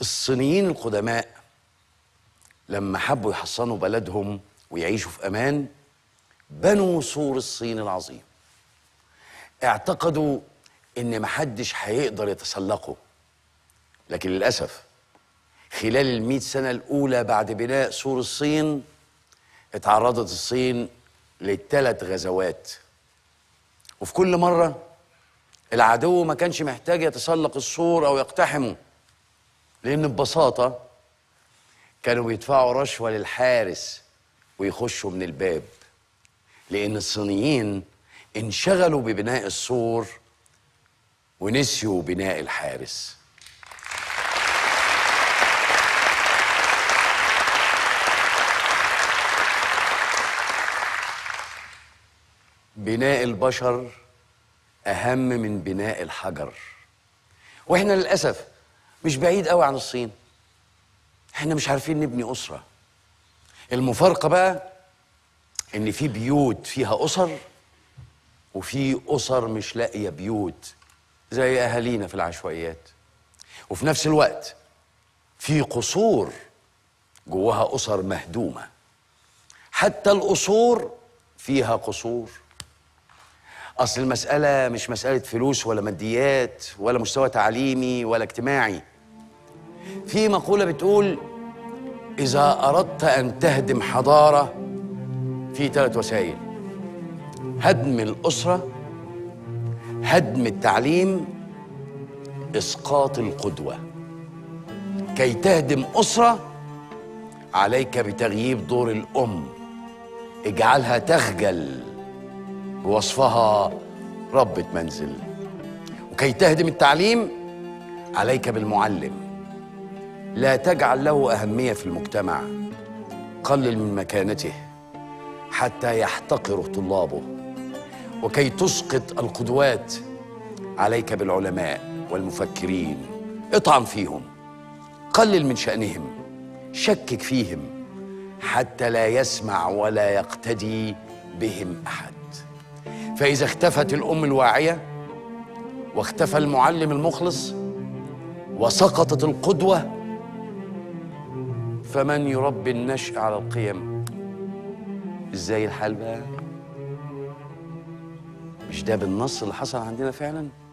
الصينيين القدماء لما حبوا يحصنوا بلدهم ويعيشوا في امان بنوا سور الصين العظيم اعتقدوا ان محدش هيقدر يتسلقه لكن للاسف خلال المئة سنة الأولى بعد بناء سور الصين اتعرضت الصين لثلاث غزوات وفي كل مرة العدو ما كانش محتاج يتسلق السور أو يقتحمه لأن ببساطة كانوا بيدفعوا رشوة للحارس ويخشوا من الباب لأن الصينيين انشغلوا ببناء السور ونسيوا بناء الحارس بناء البشر أهم من بناء الحجر واحنا للأسف مش بعيد قوي عن الصين احنا مش عارفين نبني أسرة المفارقة بقى إن في بيوت فيها أسر وفي أسر مش لاقية بيوت زي أهالينا في العشوائيات وفي نفس الوقت في قصور جواها أسر مهدومة حتى القصور فيها قصور أصل المسألة مش مسألة فلوس ولا ماديات ولا مستوى تعليمي ولا اجتماعي في مقولة بتقول إذا أردت أن تهدم حضارة في ثلاث وسائل هدم الأسرة هدم التعليم إسقاط القدوة كي تهدم أسرة عليك بتغييب دور الأم اجعلها تخجل بوصفها ربة منزل وكي تهدم التعليم عليك بالمعلم لا تجعل له أهمية في المجتمع قلل من مكانته حتى يحتقر طلابه وكي تسقط القدوات عليك بالعلماء والمفكرين اطعن فيهم قلل من شأنهم شكك فيهم حتى لا يسمع ولا يقتدي بهم أحد فإذا اختفت الأم الواعية واختفى المعلم المخلص وسقطت القدوة فمن يربي النشء على القيم ازاي الحال بقى مش ده بالنص اللي حصل عندنا فعلا